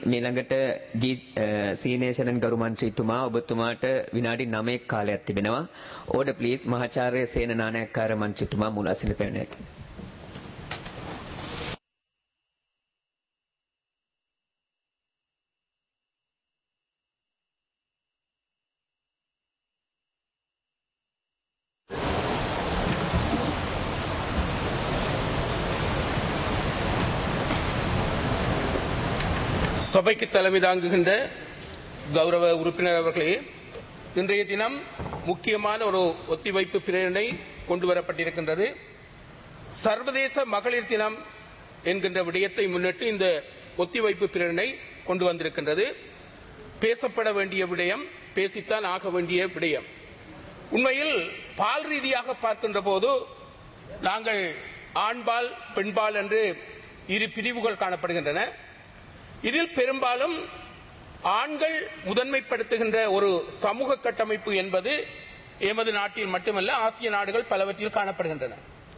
මීළඟට ජී සීනේෂනන් ගරු මන්ත්‍රීතුමා ඔබතුමාට විනාඩි 9ක් කාලයක් තිබෙනවා. ඕඩර් ප්ලීස් මහාචාර්ය සේන නානායක්කාර මන්ත්‍රීතුමා මුල අසින පැමිණ ඇත. சபைக்கு தலைமை தாங்குகின்ற கௌரவ உறுப்பினர் அவர்களே இன்றைய தினம் முக்கியமான ஒரு ஒத்திவைப்பு பிரேரணை கொண்டு வரப்பட்டிருக்கின்றது சர்வதேச மகளிர் தினம் என்கின்ற விடயத்தை முன்னிட்டு இந்த ஒத்திவைப்பு பிரேரணை கொண்டு வந்திருக்கின்றது பேசப்பட வேண்டிய விடயம் பேசித்தான் ஆக வேண்டிய விடயம் உண்மையில் பால் ரீதியாக பார்க்கின்ற போது நாங்கள் ஆண்பால் பெண்பால் என்று இரு பிரிவுகள் காணப்படுகின்றன இதில் பெரும்பாலும் ஆண்கள் முதன்மைப்படுத்துகின்ற ஒரு சமூக கட்டமைப்பு என்பது எமது நாட்டில் மட்டுமல்ல ஆசிய நாடுகள் பலவற்றில் காணப்படுகின்றன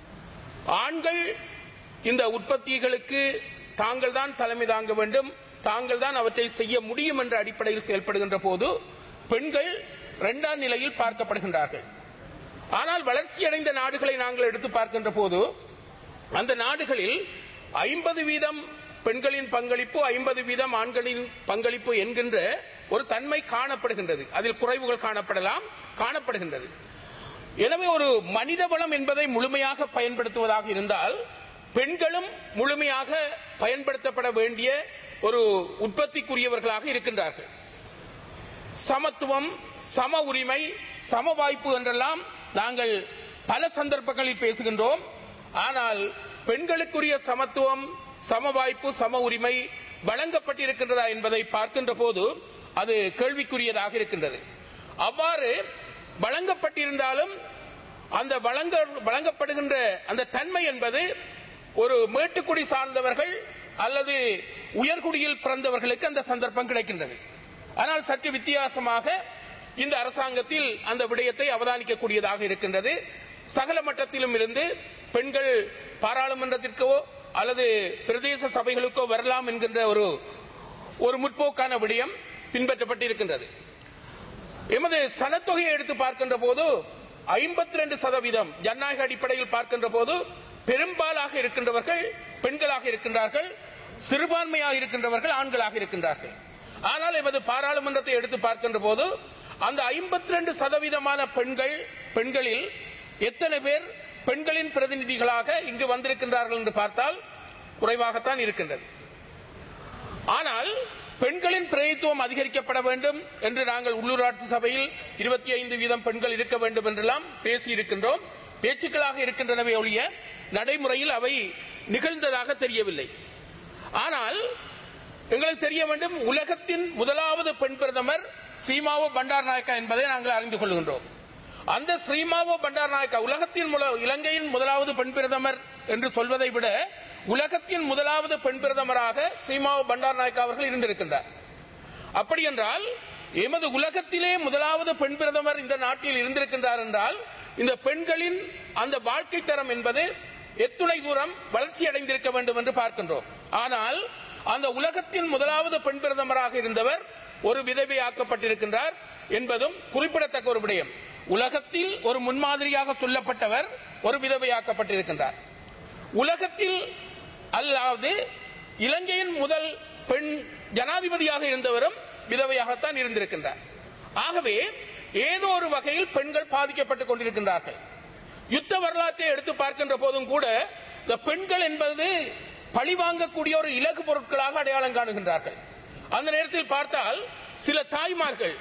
ஆண்கள் இந்த உற்பத்திகளுக்கு தாங்கள் தான் தலைமை தாங்க வேண்டும் தாங்கள் தான் அவற்றை செய்ய முடியும் என்ற அடிப்படையில் செயல்படுகின்ற போது பெண்கள் இரண்டாம் நிலையில் பார்க்கப்படுகின்றார்கள் ஆனால் வளர்ச்சியடைந்த நாடுகளை நாங்கள் எடுத்து பார்க்கின்ற போது அந்த நாடுகளில் ஐம்பது வீதம் பெண்களின் பங்களிப்பு ஐம்பது வீதம் ஆண்களின் பங்களிப்பு என்கின்ற ஒரு தன்மை காணப்படுகின்றது அதில் குறைவுகள் காணப்படலாம் காணப்படுகின்றது எனவே ஒரு மனித வளம் என்பதை முழுமையாக பயன்படுத்துவதாக இருந்தால் பெண்களும் முழுமையாக பயன்படுத்தப்பட வேண்டிய ஒரு உற்பத்திக்குரியவர்களாக இருக்கின்றார்கள் சமத்துவம் சம உரிமை சம வாய்ப்பு என்றெல்லாம் நாங்கள் பல சந்தர்ப்பங்களில் பேசுகின்றோம் ஆனால் பெண்களுக்குரிய சமத்துவம் சம வாய்ப்பு சம உரிமை வழங்கப்பட்டிருக்கின்றதா என்பதை பார்க்கின்ற போது அது கேள்விக்குரியதாக இருக்கின்றது அவ்வாறு வழங்கப்பட்டிருந்தாலும் அந்த வழங்க வழங்கப்படுகின்ற அந்த தன்மை என்பது ஒரு மேட்டுக்குடி சார்ந்தவர்கள் அல்லது உயர்குடியில் பிறந்தவர்களுக்கு அந்த சந்தர்ப்பம் கிடைக்கின்றது ஆனால் சற்று வித்தியாசமாக இந்த அரசாங்கத்தில் அந்த விடயத்தை அவதானிக்கக்கூடியதாக இருக்கின்றது சகல மட்டத்திலும் இருந்து பெண்கள் பாராளுமன்றத்திற்கோ அல்லது பிரதேச சபைகளுக்கோ வரலாம் என்கின்ற ஒரு ஒரு முற்போக்கான விடயம் பின்பற்றப்பட்டிருக்கின்றது எமது சனத்தொகையை எடுத்து பார்க்கின்ற போது ஐம்பத்தி ரெண்டு சதவீதம் ஜனநாயக அடிப்படையில் பார்க்கின்ற போது பெரும்பாலாக இருக்கின்றவர்கள் பெண்களாக இருக்கின்றார்கள் சிறுபான்மையாக இருக்கின்றவர்கள் ஆண்களாக இருக்கின்றார்கள் ஆனால் எமது பாராளுமன்றத்தை எடுத்து பார்க்கின்ற போது அந்த ஐம்பத்தி ரெண்டு சதவீதமான பெண்கள் பெண்களில் எத்தனை பேர் பெண்களின் பிரதிநிதிகளாக இங்கு வந்திருக்கின்றார்கள் என்று பார்த்தால் குறைவாகத்தான் இருக்கின்றது ஆனால் பெண்களின் பிரதித்துவம் அதிகரிக்கப்பட வேண்டும் என்று நாங்கள் உள்ளூராட்சி சபையில் இருபத்தி ஐந்து வீதம் பெண்கள் இருக்க வேண்டும் என்றெல்லாம் பேசி இருக்கின்றோம் பேச்சுக்களாக இருக்கின்றனவே ஒழிய நடைமுறையில் அவை நிகழ்ந்ததாக தெரியவில்லை ஆனால் எங்களுக்கு தெரிய வேண்டும் உலகத்தின் முதலாவது பெண் பிரதமர் ஸ்ரீமாவோ பண்டார் நாயக்கா என்பதை நாங்கள் அறிந்து கொள்கின்றோம் அந்த ஸ்ரீமாவோ பண்டார் நாயக்கா உலகத்தின் இலங்கையின் முதலாவது பெண் பிரதமர் என்று சொல்வதை விட உலகத்தின் முதலாவது பெண் பிரதமராக ஸ்ரீமாவோ பண்டார் நாயக்கா அவர்கள் இருந்திருக்கின்றார் அப்படி என்றால் எமது உலகத்திலே முதலாவது பெண் பிரதமர் இந்த நாட்டில் இருந்திருக்கின்றார் என்றால் இந்த பெண்களின் அந்த வாழ்க்கை தரம் என்பது எத்துணை தூரம் வளர்ச்சி அடைந்திருக்க வேண்டும் என்று பார்க்கின்றோம் ஆனால் அந்த உலகத்தின் முதலாவது பெண் பிரதமராக இருந்தவர் ஒரு விதவையாக்கப்பட்டிருக்கின்றார் என்பதும் குறிப்பிடத்தக்க ஒரு விடயம் உலகத்தில் ஒரு முன்மாதிரியாக சொல்லப்பட்டவர் ஒரு விதவையாக்கப்பட்டிருக்கின்றார் உலகத்தில் அல்லாது இலங்கையின் முதல் பெண் ஜனாதிபதியாக இருந்தவரும் விதவையாகத்தான் இருந்திருக்கின்றார் ஆகவே ஏதோ ஒரு வகையில் பெண்கள் பாதிக்கப்பட்டுக் கொண்டிருக்கின்றார்கள் யுத்த வரலாற்றை எடுத்து பார்க்கின்ற போதும் கூட இந்த பெண்கள் என்பது பழி வாங்கக்கூடிய ஒரு இலகு பொருட்களாக அடையாளம் காணுகின்றார்கள் அந்த நேரத்தில் பார்த்தால் சில தாய்மார்கள்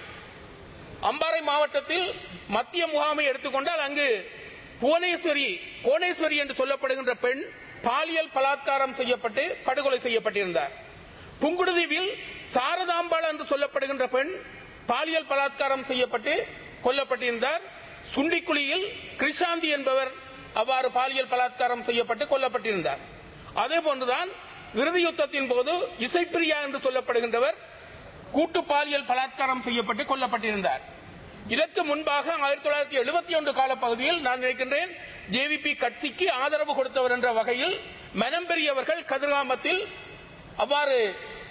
அம்பாறை மாவட்டத்தில் மத்திய முகாமை எடுத்துக்கொண்டால் அங்கு புவனேஸ்வரி கோணேஸ்வரி என்று சொல்லப்படுகின்ற பெண் பாலியல் பலாத்காரம் செய்யப்பட்டு படுகொலை செய்யப்பட்டிருந்தார் புங்குடுதீவில் சாரதாம்பாள் என்று சொல்லப்படுகின்ற பெண் பாலியல் பலாத்காரம் செய்யப்பட்டு கொல்லப்பட்டிருந்தார் சுண்டிக்குழியில் கிருஷாந்தி என்பவர் அவ்வாறு பாலியல் பலாத்காரம் செய்யப்பட்டு கொல்லப்பட்டிருந்தார் அதே போன்றுதான் இறுதி யுத்தத்தின் போது இசைப்பிரியா என்று சொல்லப்படுகின்றவர் கூட்டு பாலியல் பலாத்காரம் செய்யப்பட்டு கொல்லப்பட்டிருந்தார் இதற்கு முன்பாக ஆயிரத்தி தொள்ளாயிரத்தி எழுபத்தி ஒன்று காலப்பகுதியில் நான் நினைக்கின்றேன் ஜேவிபி கட்சிக்கு ஆதரவு கொடுத்தவர் என்ற வகையில் மனம் பெரியவர்கள் கதிர்காமத்தில் அவ்வாறு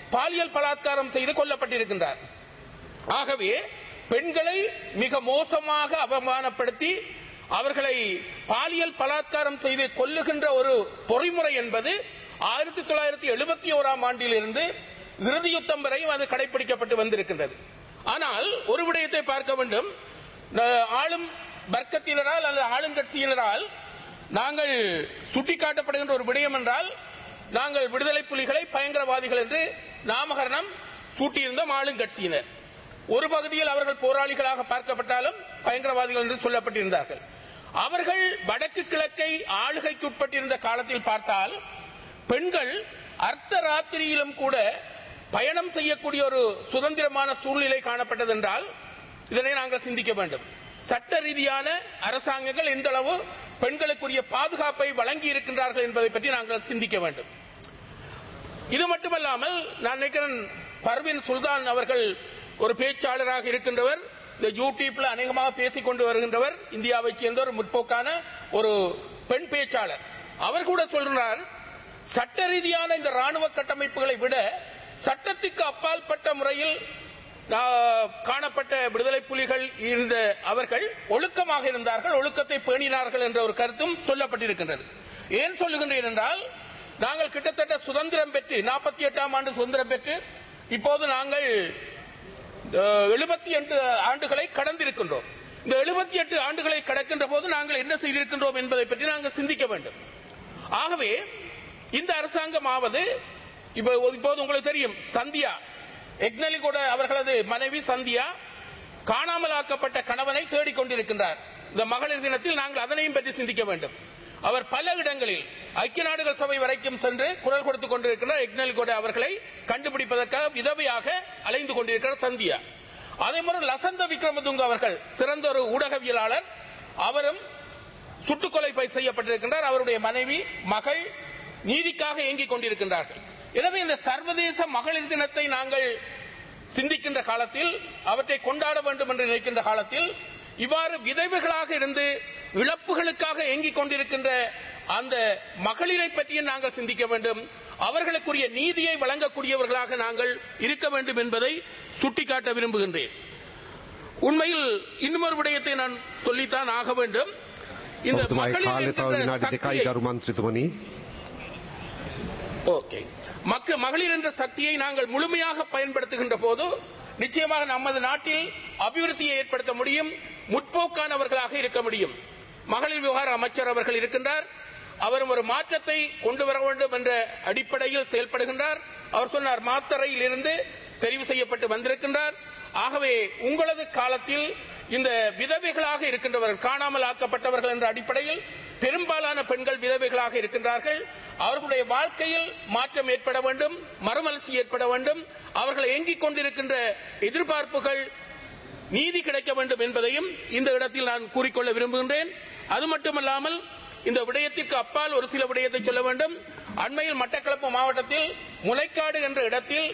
பாலியல் பலாத்காரம் செய்து கொல்லப்பட்டிருக்கின்றார் ஆகவே பெண்களை மிக மோசமாக அவமானப்படுத்தி அவர்களை பாலியல் பலாத்காரம் செய்து கொல்லுகின்ற ஒரு பொறிமுறை என்பது ஆயிரத்தி தொள்ளாயிரத்தி எழுபத்தி ஓராம் ஆண்டிலிருந்து இறுதி யுத்தம் வரையும் அது கடைபிடிக்கப்பட்டு வந்திருக்கின்றது ஆனால் ஒரு விடயத்தை பார்க்க வேண்டும் ந- ஆளும் வர்க்கத்தினரால் அல்லது ஆளுங்கட்சியினரால் நாங்கள் சுட்டிக்காட்டப்படுகின்ற ஒரு விடயம் என்றால் நாங்கள் விடுதலை புலிகளை பயங்கரவாதிகள் என்று நாமகரணம் சூட்டியிருந்தோம் ஆளுங்கட்சியினர் ஒரு பகுதியில் அவர்கள் போராளிகளாக பார்க்கப்பட்டாலும் பயங்கரவாதிகள் என்று சொல்லப்பட்டிருந்தார்கள் அவர்கள் வடக்கு கிழக்கை ஆளுகைக்குட்பட்டிருந்த காலத்தில் பார்த்தால் பெண்கள் அர்த்த ராத்திரியிலும் கூட பயணம் செய்யக்கூடிய ஒரு சுதந்திரமான சூழ்நிலை காணப்பட்டது என்றால் இதனை நாங்கள் சிந்திக்க வேண்டும் சட்ட ரீதியான அரசாங்கங்கள் எந்த அளவு பெண்களுக்குரிய பாதுகாப்பை வழங்கி இருக்கின்றார்கள் என்பதை பற்றி நாங்கள் சிந்திக்க வேண்டும் இது மட்டுமல்லாமல் நான் நினைக்கிறேன் பர்வின் சுல்தான் அவர்கள் ஒரு பேச்சாளராக இருக்கின்றவர் இந்த யூடியூப்ல அநேகமாக பேசிக் கொண்டு வருகின்றவர் இந்தியாவை சேர்ந்த ஒரு முற்போக்கான ஒரு பெண் பேச்சாளர் அவர் கூட சொல்றார் சட்ட ரீதியான இந்த ராணுவ கட்டமைப்புகளை விட சட்டத்துக்கு அப்பாற்பட்ட முறையில் ஆ, காணப்பட்ட விடுதலை புலிகள் இருந்த அவர்கள் ஒழுக்கமாக இருந்தார்கள் ஒழுக்கத்தை பேணினார்கள் என்ற ஒரு கருத்தும் சொல்லப்பட்டிருக்கின்றது ஏன் சொல்லுகின்றேன் என்றால் நாங்கள் கிட்டத்தட்ட சுதந்திரம் பெற்று நாற்பத்தி எட்டாம் ஆண்டு சுதந்திரம் பெற்று இப்போது நாங்கள் எழுபத்தி எட்டு ஆண்டுகளை கடந்திருக்கின்றோம் இந்த எழுபத்தி எட்டு ஆண்டுகளை கடக்கின்ற போது நாங்கள் என்ன செய்திருக்கின்றோம் என்பதை பற்றி நாங்கள் சிந்திக்க வேண்டும் ஆகவே இந்த அரசாங்கமாவது இப்போ இப்போது உங்களுக்கு தெரியும் சந்தியா எக்னலிகோட அவர்களது மனைவி சந்தியா காணாமலாக்கப்பட்ட கணவனை தேடிக் கொண்டிருக்கின்றார் இந்த மகளிர் தினத்தில் நாங்கள் அதனையும் பற்றி சிந்திக்க வேண்டும் அவர் பல இடங்களில் ஐக்கிய நாடுகள் சபை வரைக்கும் சென்று குரல் கொடுத்துக் கொண்டிருக்கிறார் எக்னலிகோட அவர்களை கண்டுபிடிப்பதற்காக விதவையாக அலைந்து கொண்டிருக்கிறார் சந்தியா அதே மாதிரி லசந்த விக்ரமதுங்க அவர்கள் சிறந்த ஒரு ஊடகவியலாளர் அவரும் சுட்டுக்கொலை பை செய்யப்பட்டிருக்கின்றார் அவருடைய மனைவி மகள் நீதிக்காக ஏங்கிக் கொண்டிருக்கின்றார்கள் எனவே இந்த சர்வதேச மகளிர் தினத்தை நாங்கள் சிந்திக்கின்ற காலத்தில் அவற்றை கொண்டாட வேண்டும் என்று நினைக்கின்ற காலத்தில் இவ்வாறு விதைவுகளாக இருந்து இழப்புகளுக்காக ஏங்கிக் கொண்டிருக்கின்ற அந்த மகளிரை பற்றியும் நாங்கள் சிந்திக்க வேண்டும் அவர்களுக்குரிய நீதியை வழங்கக்கூடியவர்களாக நாங்கள் இருக்க வேண்டும் என்பதை சுட்டிக்காட்ட விரும்புகின்றேன் உண்மையில் இன்னும் ஒரு விடயத்தை நான் சொல்லித்தான் ஆக வேண்டும் இந்த ඔබතුමායි மகளிர் කාලය තව என்கின்ற විනාඩි දෙකයි சக்தியை- ගරු මන්ත්‍රතුමනි. ஓகே மக்க மகளிர் என்ற சக்தியை நாங்கள் முழுமையாக பயன்படுத்துகின்ற போது நிச்சயமாக நமது நாட்டில் அபிவிருத்தியை ஏற்படுத்த முடியும் முற்போக்கானவர்களாக இருக்க முடியும் மகளிர் விவகார அமைச்சர் அவர்கள் இருக்கின்றார் அவரும் ஒரு மாற்றத்தை கொண்டு வர வேண்டும் என்ற அடிப்படையில் செயல்படுகின்றார் அவர் சொன்னார் மாத்தரையில் இருந்து தெரிவு செய்யப்பட்டு வந்திருக்கின்றார் ஆகவே உங்களது காலத்தில் இந்த விதவைகளாக இருக்கின்றவர்கள் காணாமல் ஆக்கப்பட்டவர்கள் என்ற அடிப்படையில் பெரும்பாலான பெண்கள் விதவைகளாக இருக்கின்றார்கள் அவர்களுடைய வாழ்க்கையில் மாற்றம் ஏற்பட வேண்டும் மறுமலர்ச்சி ஏற்பட வேண்டும் அவர்கள் ஏங்கிக் கொண்டிருக்கின்ற எதிர்பார்ப்புகள் நீதி கிடைக்க வேண்டும் என்பதையும் இந்த இடத்தில் நான் கூறிக்கொள்ள விரும்புகின்றேன் அது மட்டுமல்லாமல் இந்த விடயத்திற்கு அப்பால் ஒரு சில விடயத்தை சொல்ல வேண்டும் அண்மையில் மட்டக்களப்பு மாவட்டத்தில் முளைக்காடு என்ற இடத்தில்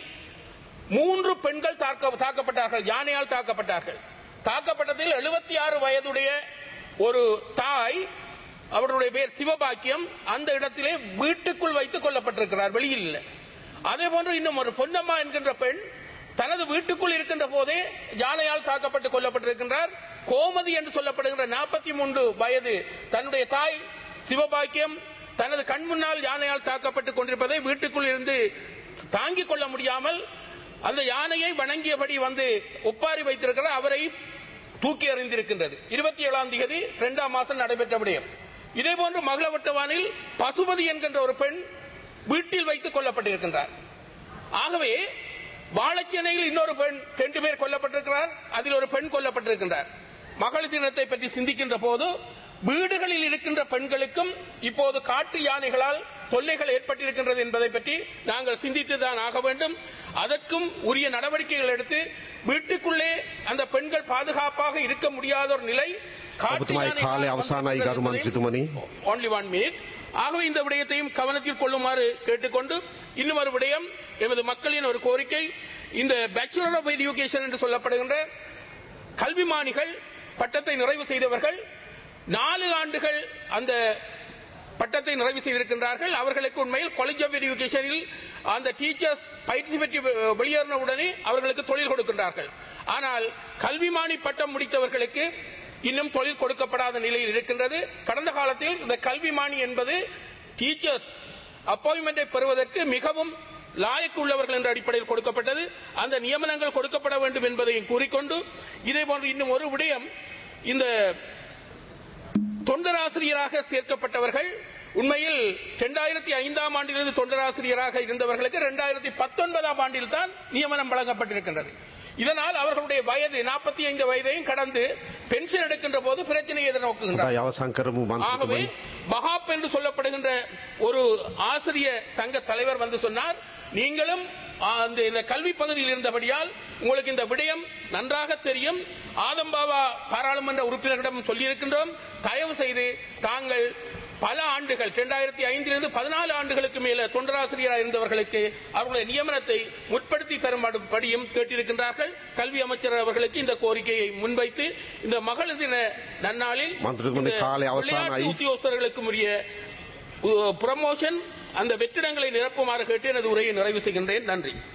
மூன்று பெண்கள் தாக்க- தாக்கப்பட்டார்கள் யானையால் தாக்கப்பட்டார்கள் தாக்கப்பட்டதில் எழுபத்தி ஆறு வயதுடைய ஒரு தாய் அவருடைய பேர் சிவபாக்கியம் அந்த இடத்திலே வீட்டுக்குள் வைத்துக் கொல்லப்பட்டிருக்கிறார் வெளியில் இல்லை அதே போன்று இன்னும் ஒரு பொன்னம்மா என்கின்ற பெண் தனது வீட்டுக்குள் இருக்கின்ற போதே யானையால் தாக்கப்பட்டு கொல்லப்பட்டிருக்கின்றார் கோமதி என்று சொல்லப்படுகின்ற நாற்பத்தி மூன்று வயது தன்னுடைய தாய் சிவபாக்கியம் தனது கண் முன்னால் யானையால் தாக்கப்பட்டுக் கொண்டிருப்பதை வீட்டுக்குள் இருந்து தாங்கிக் கொள்ள முடியாமல் அந்த யானையை வணங்கியபடி வந்து ஒப்பாரி வைத்திருக்கிறார் அவரை தூக்கி எறிந்திருக்கின்றது இருபத்தி ஏழாம் தேதி இரண்டாம் மாசம் நடைபெற்ற விடயம் இதே போன்று மகளவட்டவானில் பசுபதி என்கின்ற ஒரு பெண் வீட்டில் வைத்துக் கொல்லப்பட்டிருக்கின்றார் ஆகவே வாழைச்சேனையில் இன்னொரு பெண் ரெண்டு பேர் கொல்லப்பட்டிருக்கிறார் அதில் ஒரு பெண் கொல்லப்பட்டிருக்கின்றார் மகளிர் தினத்தை பற்றி சிந்திக்கின்ற போது வீடுகளில் இருக்கின்ற பெண்களுக்கும் இப்போது காட்டு யானைகளால் தொல்லைகள் ஏற்பட்டிருக்கின்றது என்பதை பற்றி நாங்கள் சிந்தித்துதான் ஆக வேண்டும் அதற்கும் உரிய நடவடிக்கைகள் எடுத்து வீட்டுக்குள்ளே அந்த பெண்கள் பாதுகாப்பாக இருக்க முடியாத ஒரு நிலை காட்டு ඔබතුමායි யானைகளால் කාලය අවසානයි ගරු வந்திருக்கின்றது මන්ත්‍රතුමනි. only one minute ஆகவே இந்த விடயத்தையும் கவனத்தில் கொள்ளுமாறு கேட்டுக்கொண்டு இன்னும் ஒரு விடயம் எமது மக்களின் ஒரு கோரிக்கை இந்த பேச்சுலர் ஆஃப் எஜுகேஷன் என்று சொல்லப்படுகின்ற கல்விமானிகள் பட்டத்தை நிறைவு செய்தவர்கள் நாலு ஆண்டுகள் அந்த பட்டத்தை நிறைவு செய்திருக்கின்றார்கள் அவர்களுக்கு உண்மையில் காலேஜ் ஆஃப் எஜுகேஷனில் அந்த டீச்சர்ஸ் பயிற்சி பெற்று வெளியேறின உடனே அவர்களுக்கு தொழில் கொடுக்கின்றார்கள் ஆனால் கல்விமானி பட்டம் முடித்தவர்களுக்கு இன்னும் தொழில் கொடுக்கப்படாத நிலையில் இருக்கின்றது கடந்த காலத்தில் இந்த கல்விமானி என்பது டீச்சர்ஸ் அப்பாயின்மெண்டை பெறுவதற்கு மிகவும் லாயக்கு உள்ளவர்கள் என்ற அடிப்படையில் கொடுக்கப்பட்டது அந்த நியமனங்கள் கொடுக்கப்பட வேண்டும் என்பதையும் கூறிக்கொண்டு இதே போன்று இன்னும் ஒரு விடயம் இந்த தொண்டராசிரியராக சேர்க்கப்பட்டவர்கள் உண்மையில் இரண்டாயிரத்தி ஐந்தாம் ஆண்டிலிருந்து தொண்டராசிரியராக இருந்தவர்களுக்கு இரண்டாயிரத்தி பத்தொன்பதாம் ஆண்டில் தான் நியமனம் வழங்கப்பட்டிருக்கின்றது இதனால் அவர்களுடைய வயது நாற்பத்தி ஐந்து வயதையும் கடந்து பென்ஷன் எடுக்கின்ற போது பிரச்சனையை எதிர்நோக்குகின்றனர் හොඳයි අවසන් කරමු ஆகவே මන්ත්‍රතුමනි. மகாப் என்று சொல்லப்படுகின்ற ஒரு ஆசிரிய சங்க தலைவர் வந்து சொன்னார் நீங்களும் ஆ, அந்த இந்த கல்வி பகுதியில் இருந்தபடியால் உங்களுக்கு இந்த விடயம் நன்றாக தெரியும் ஆதம்பாவா பாராளுமன்ற உறுப்பினர்களிடம் சொல்லியிருக்கின்றோம் தயவு செய்து தாங்கள் பல ஆண்டுகள் இரண்டாயிரத்தி ஐந்திலிருந்து பதினாலு ஆண்டுகளுக்கு மேல தொண்டராசிரியராக இருந்தவர்களுக்கு அவர்களுடைய நியமனத்தை முற்படுத்தி தரும்படியும் கேட்டிருக்கின்றார்கள் கல்வி அமைச்சர் அவர்களுக்கு இந்த கோரிக்கையை முன்வைத்து இந்த மகளிர் தின நன்னாளில் மந்திரிமன்ற இந்த காலை அவசானம் விளையாட்டு ஆகி- உத்தியோகஸ்தர்களுக்கும் உரிய ப்ரமோஷன் அந்த வெற்றிடங்களை நிரப்புமாறு கேட்டு எனது உரையை நிறைவு செய்கின்றேன் நன்றி